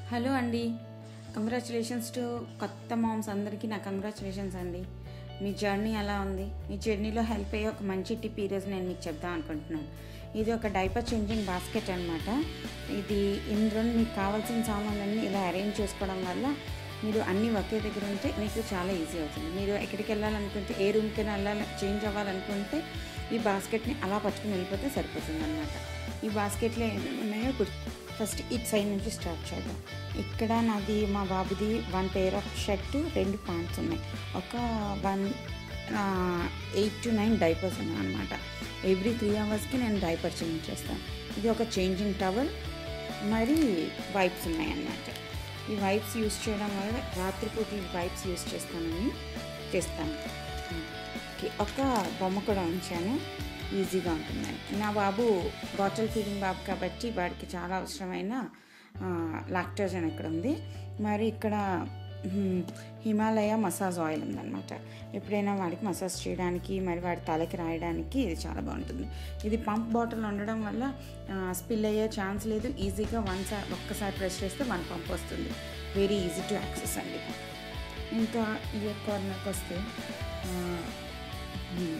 hello అండి congratulations to కొత్త moms అందరికీ నా కంగ్రాచులేషన్స్ అండి మీ జర్నీ ఎలా ఉంది మీ జర్నీలో హెల్ప్ అయ్యే ఒక మంచి టిప్ ఈరోజు నేను మీకు చెప్దాం అనుకుంటున్నాను ఇది ఒక డైపర్ చేంజింగ్ బాస్కెట్ అనమాట ఇది ఇందులో మీకు కావాల్సిన సామాన్లన్నీ ఇలా అరేంజ్ చేసుకోవడం వల్ల మీరు అన్నీ ఒకే దగ్గర ఉంటే మీకు చాలా ఈజీ అవుతుంది మీరు ఎక్కడికి వెళ్ళాలనుకుంటే ఏ రూమ్కి వెళ్ళాలి చేంజ్ అవ్వాలనుకుంటే ఈ బాస్కెట్ని అలా పట్టుకుని వెళ్ళిపోతే సరిపోతుంది అనమాట ఈ బాస్కెట్లో ఏమేమి ఉన్నాయో ఫస్ట్ ఇట్ సైడ్ నుంచి స్టార్ట్ చేద్దాం ఇక్కడ నాది మా బాబుది వన్ పేర్ ఆఫ్ షర్ట్ రెండు ప్యాంట్స్ ఉన్నాయి ఒక one eight two nine diapers ఉన్నాయి అనమాట ఎవ్రీ త్రీ అవర్స్కి నేను డైపర్ చేంజ్ చేస్తాను ఇది ఒక చేంజింగ్ టవల్ మరి వైప్స్ ఉన్నాయి అన్నమాట ఈ వైప్స్ యూస్ చేయడం వల్ల రాత్రిపూట ఈ వైప్స్ యూస్ చేస్తానని చేస్తాను ఓకే ఒక బొమ్మ కూడా ఉంచాను ఈజీగా ఉంటుందని నా బాబు బాటిల్ ఫీడింగ్ బాబు కాబట్టి వాడికి చాలా అవసరమైన లాక్టోజన్ ఇక్కడ ఉంది మరి ఇక్కడ హ్మ్, హిమాలయ మసాజ్ ఆయిల్ ఉందన్నమాట ఎప్పుడైనా వాడికి మసాజ్ చేయడానికి మరి వాడి తలకి రాయడానికి ఇది చాలా బాగుంటుంది ఇది పంప్ బాటిల్ ఉండడం వల్ల స్పిల్ అయ్యే ఛాన్స్ లేదు ఈజీగా వన్ సార్ ఒక్కసారి ప్రెస్ చేస్తే వన్ పంప్ వస్తుంది వెరీ ఈజీ టు యాక్సెస్ అండి ఇంకా ఇయర్ కార్నర్కి వస్తే ఆ, హ్మ్,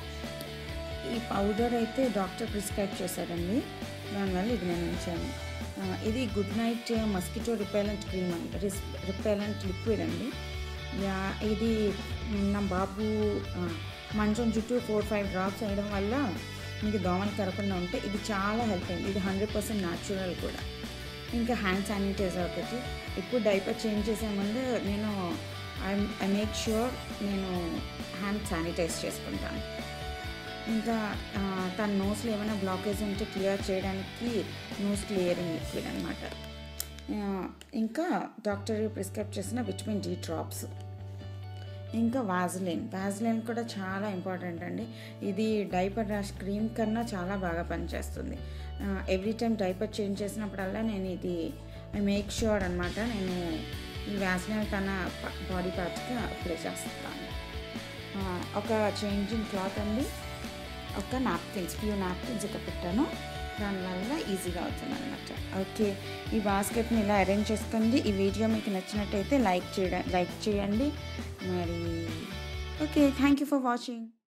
ఈ పౌడర్ అయితే డాక్టర్ ప్రిస్క్రైబ్ చేశారండి దానివల్ల ఇది నేను ఉంచాను ఆ, ఇది good night mosquito repellent cream అండి రిస్ రిపెలెంట్ లిక్విడ్ అండి యా ఇది నా బాబు ఆ, మంచం చుట్టూ ఫోర్ ఫైవ్ డ్రాప్స్ వేయడం వల్ల మీకు దోమలు కరకుండా ఉంటే ఇది చాలా హెల్ప్ అయింది ఇది హండ్రెడ్ పర్సెంట్ న్యాచురల్ కూడా ఇంకా హ్యాండ్ శానిటైజర్ ఒకటి ఇప్పుడు డైపర్ చేంజ్ చేసే ముందు నేను ఐ ఐ మేక్ ష్యూర్ నేను హ్యాండ్ శానిటైజ్ చేసుకుంటాను ఇంకా ఆ, తన నోస్లో ఏమైనా బ్లాకేజ్ ఉంటే క్లియర్ చేయడానికి నోస్ క్లియరింగ్ లిక్విడ్ అనమాట ఇంకా డాక్టర్ ప్రిస్క్రైబ్ చేసిన విటమిన్ డి డ్రాప్స్ ఇంకా వాజ్లిన్ వాజ్లిన్ కూడా చాలా ఇంపార్టెంట్ అండి ఇది డైపర్ ర్యాష్ క్రీమ్ కన్నా చాలా బాగా పనిచేస్తుంది ఎవ్రీ టైం డైపర్ చేంజ్ చేసినప్పుడల్లా నేను ఇది ఐ మేక్ ష్యూర్ అనమాట నేను ఈ వ్యాజ్లిన్ తన బాడీ పార్ట్స్కి అప్లై చేస్తాను ఆ, ఒక చేంజింగ్ క్లాత్ అండి ఒక నాప్కిన్స్ ఫ్యూ నాప్కిన్స్ ఇక్కడ పెట్టాను దానివల్ల ఈజీగా అవుతుంది అనమాట ఓకే ఈ బాస్కెట్ని ఇలా అరేంజ్ చేసుకోండి ఈ వీడియో మీకు నచ్చినట్టయితే లైక్ చేయడం లైక్ చేయండి మరి okay thank you for watching